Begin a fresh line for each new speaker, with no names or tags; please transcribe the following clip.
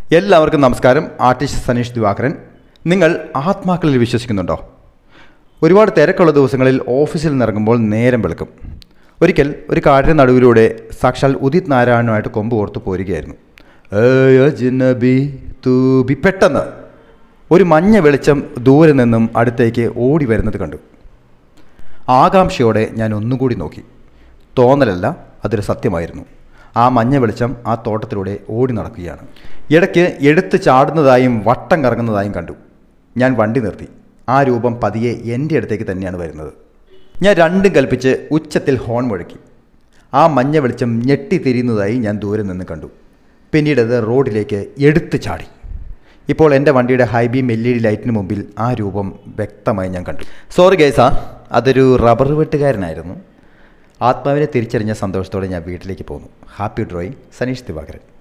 എല്ലാവർക്കും നമസ്കാരം ആർട്ടിസ്റ്റ് സനീഷ് ദിവാകരൻ നിങ്ങൾ ആത്മാക്കളിൽ വിശ്വസിക്കുന്നുണ്ടോ ഒരുപാട് തിരക്കുള്ള ദിവസങ്ങളിൽ ഓഫീസിൽ നിന്നിറങ്ങുമ്പോൾ നേരം വെളുക്കും ഒരിക്കൽ ഒരു കാടിന് നടുവിലൂടെ സാക്ഷാൽ ഉദിത് നാരായണുമായിട്ട് കൊമ്പ് ഓർത്ത് പോരുകയായിരുന്നു ഏയ് അജ്നബി തൂബി പെട്ടെന്ന് ഒരു മഞ്ഞ വെളിച്ചം ദൂരെ നിന്നും അടുത്തേക്ക് ഓടി വരുന്നത് കണ്ടു ആകാംക്ഷയോടെ ഞാൻ ഒന്നുകൂടി നോക്കി തോന്നലല്ല അതൊരു സത്യമായിരുന്നു ആ മഞ്ഞ വെളിച്ചം ആ തോട്ടത്തിലൂടെ ഓടി നടക്കുകയാണ് ഇടയ്ക്ക് എടുത്ത് ചാടുന്നതായും വട്ടം കറങ്ങുന്നതായും കണ്ടു ഞാൻ വണ്ടി നിർത്തി ആ രൂപം പതിയെ എൻ്റെ അടുത്തേക്ക് തന്നെയാണ് വരുന്നത് ഞാൻ രണ്ടും കൽപ്പിച്ച് ഉച്ചത്തിൽ ഹോൺ മുഴക്കി ആ മഞ്ഞ വെളിച്ചം ഞെട്ടിത്തിരിയുന്നതായി ഞാൻ ദൂരെ നിന്ന് കണ്ടു പിന്നീട് അത് റോഡിലേക്ക് എടുത്ത് ചാടി ഇപ്പോൾ എൻ്റെ വണ്ടിയുടെ high beam L E D ലൈറ്റിന് മുമ്പിൽ ആ രൂപം വ്യക്തമായി ഞാൻ കണ്ടു സോറി ഗൈസാ അതൊരു റബ്ബർ വെട്ടുകാരനായിരുന്നു ആത്മാവിനെ തിരിച്ചറിഞ്ഞ സന്തോഷത്തോടെ ഞാൻ വീട്ടിലേക്ക് പോന്നു ഹാപ്പി ഡ്രോയിങ് സനീഷ് ദിവാകരൻ